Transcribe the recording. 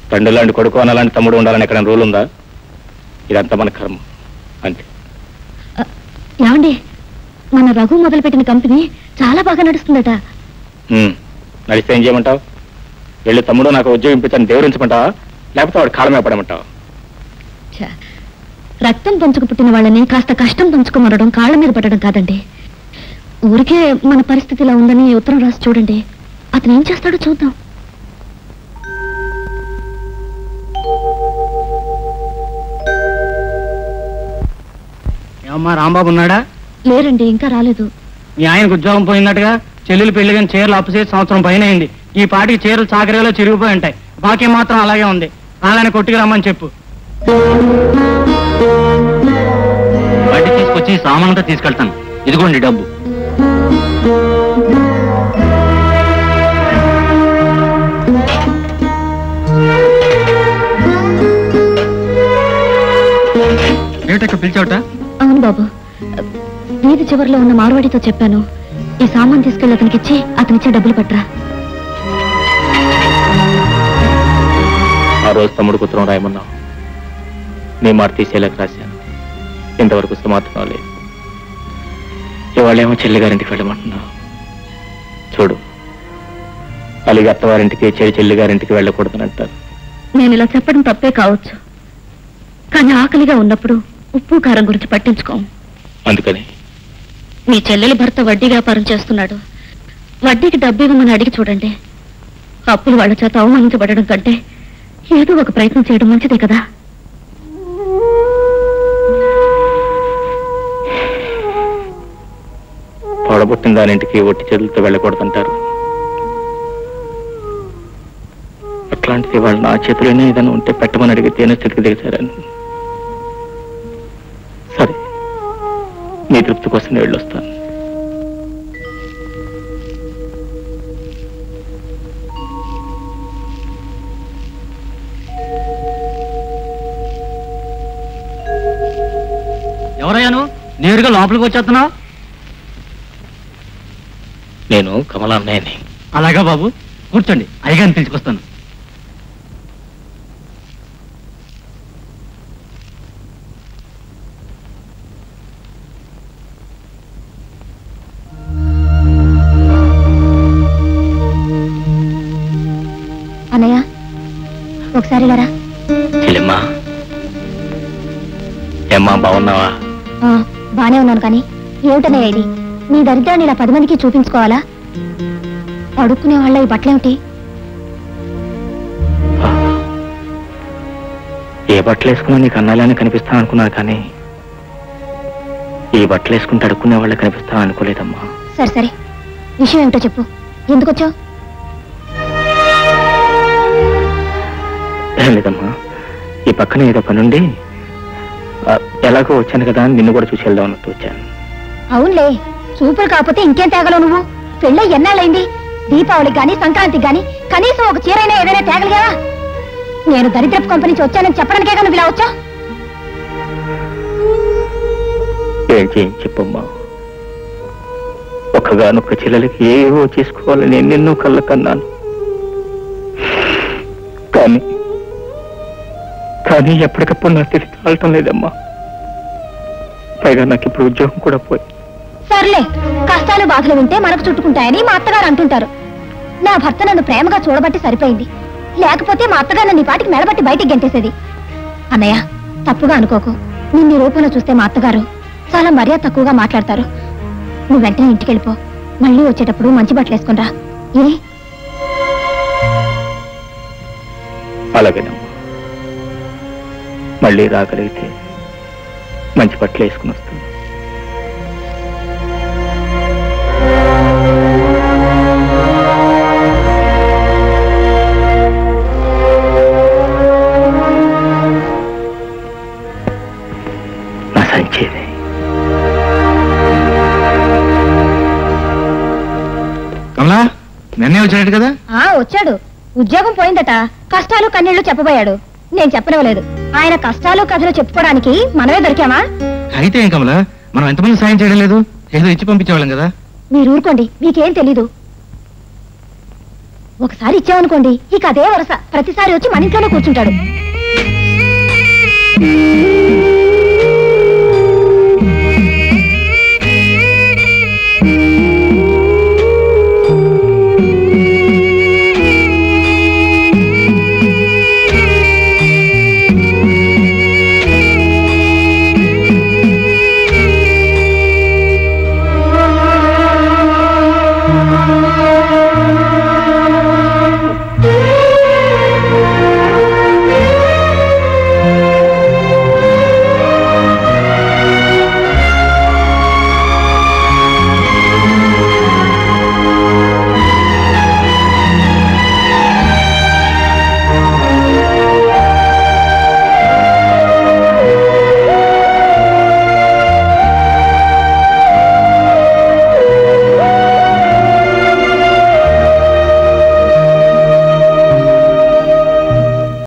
తండ్రి లాంటి కొడుకు అనాలాంటి తమ్ముడు ఉండాలని ఎక్కడ రూల్ ఉందా ఇదంతా మన కర్మ అంతే ఏమండి మన రఘు మొదలుపెట్టిన కంపెనీ చాలా బాగా నడుస్తుందట ఉమ్, నడిస్తే ఏం చేయమంటావు వెళ్ళి తమ్ముడు నాకు ఉద్యోగం ఇప్పించని దేవురించమంటావా లేకపోతే వాడు కాలమే పడమంటావా ఛ, రక్తం పంచుకు పుట్టిన వాళ్ళని కాస్త కష్టం పంచుకోమనడం కాళ్ళ మీద పడడం కాదండి ఊరికే మన పరిస్థితి ఇలా ఉందని ఉత్తరం రాసి చూడండి అతను ఏం చేస్తాడో చూద్దాం ఏమమ్మా రాంబాబు ఉన్నాడా లేరండి ఇంకా రాలేదు మీ ఆయనకు ఉద్యోగం పోయినట్టుగా చెల్లెలు పెళ్లి కానీ చీరలు అప్పు చేసి సంవత్సరం పైన అయింది ఈ పాటికి చీరలు చాకరీలో చిరిగిపోయి ఉంటాయి బాకీ మాత్రం అలాగే ఉంది అలానే కొట్టుకు రమ్మని చెప్పు బండి తీసుకొచ్చి సామానంతా తీసుకెళ్తాను ఇదిగోండి డబ్బు ఏమిటక్క పిలిచావుట అవును బాబు వీధి చివరిలో ఉన్న మార్వాడితో చెప్పాను ఈ సామాన్ తీసుకెళ్ళి అతనికి ఇచ్చి అతనిచ్చే డబ్బులు పట్టరా ఆ రోజు తమ్ముడు ఉత్తరం రాయమన్నావు నీ మాట తీసేలాగా రాశాను ఇంతవరకు సమాధానం లేదు ఇవాళేమో చెల్లి గారింటికి వెళ్ళమంటున్నావు చూడు అలిగి అత్తవారింటికి చెడి చెల్లి గారింటికి వెళ్ళకూడదని అంటారు నేను ఇలా చెప్పడం తప్పే కావచ్చు కానీ ఆకలిగా ఉన్నప్పుడు ఉప్పు కారం గురించి పట్టించుకోం అందుకని మీ చెల్లెలి భర్త వడ్డీ వ్యాపారం చేస్తున్నాడు వడ్డీకి డబ్బు ఇవ్వమని అడిగి చూడండి అప్పులు వాళ్ళ చేత అవమానించబడడం కంటే ఏదో ఒక ప్రయత్నం చేయడం మంచిదే కదా తోడబుట్టిన దానింటికి ఒట్టి చేతులతో వెళ్ళకూడదంటారు అట్లాంటిది వాళ్ళు నా చేతిలోనే ఏదైనా ఉంటే పెట్టమని అడిగి తేనె స్థితికి దిగసారాను సరే నీ తృప్తి కోసం నేను వెళ్ళొస్తాను ఎవరయ్యాను నేరుగా లోపలికి వచ్చేస్తున్నావు నేను కమలాన్నయ్యని అలాగా బాబు కూర్చోండి అయ్యగారిని పిలుచుకొస్తాను అన్నయ్య ఒకసారి ఇలా రా. చెల్లెమ్మా ఏమ్మా బాగున్నావా ఆ, బానే ఉన్నాను కానీ ఏమిటన్నయ్య ఇది నీ దరిద్రాన్ని ఇలా పది మందికి చూపించుకోవాలా అడుక్కునే వాళ్ళ ఈ బట్టలేమిటి ఏ బట్టలు వేసుకున్నా నీకు అన్నాలని కనిపిస్తా అనుకున్నాను కానీ ఈ బట్టలు వేసుకుంటే అడుక్కునే వాళ్ళు కనిపిస్తా అనుకోలేదమ్మా సరే సరే విషయం ఏమిటో చెప్పు ఎందుకు వచ్చావు ఏం లేదమ్మా ఈ పక్కన ఏదో పనుండి ఆ, ఎలాగో వచ్చాను కదా అని నిన్ను కూడా చూసి వెళ్దాం అన్నట్టు వచ్చాను అవునులే సూపర్ కాకపోతే ఇంకేం తేగలవు నువ్వు పెళ్ళై ఎన్నాళ్ళైంది దీపావళికి గాని సంక్రాంతికి గాని కనీసం ఒక చీరైనా ఏదైనా తేగలిగావా నేను దరిద్రపు కంపెనీ నుంచి వచ్చానని చెప్పడానికే నువ్వు ఇలా వచ్చావు ఏం చేయం చెప్పమ్మా ఒక్కగానొక్క చెల్లెలకి ఏవో చేసుకోవాలని ఎన్నెన్నో కళ్ళ కన్నాను కానీ కానీ ఎప్పటికప్పుడు నా స్థితి తాళటం లేదమ్మా పైగా నాకు ఇప్పుడు ఉద్యోగం కూడా పోయి సర్లే కష్టాలు బాధలు వింటే మనకు చుట్టుకుంటాయని మా అత్తగారు అంటుంటారు నా భర్త నన్ను ప్రేమగా చూడబట్టి సరిపోయింది లేకపోతే మా అత్తగారు నన్ను ఈ పాటికి మెడబట్టి బయటికి గెంటేసేది అన్నయ్య తప్పుగా అనుకోకు నిన్ను ఈ రూపంలో చూస్తే మా అత్తగారు చాలా మర్యాద తక్కువగా మాట్లాడతారు నువ్వు వెంటనే ఇంటికి వెళ్ళిపో మళ్ళీ వచ్చేటప్పుడు మంచి బట్టలు వేసుకునిరా ఏ అలాగేనమ్మా మళ్ళీ రాగలిగితే మంచి బట్టలు వేసుకుని వస్తాను నా సంచేది కమలా నిన్నే వచ్చాడు కదా ఆ వచ్చాడు ఉద్యోగం పోయిందట కష్టాలు కన్నీళ్లు చెప్పబోయాడు నేను చెప్పనివ్వలేదు ఆయన కష్టాలు కథలు చెప్పుకోవడానికి మనమే దొరికామా అయితే ఏం కమలా మనం ఎంతమంది సాయం చేయడం లేదు ఏదో ఇచ్చి పంపించేవాళ్ళం కదా మీరు ఊరుకోండి మీకేం తెలీదు ఒకసారి ఇచ్చామనుకోండి ఇక అదే వరస ప్రతిసారి వచ్చి మన ఇంట్లోనే కూర్చుంటాడు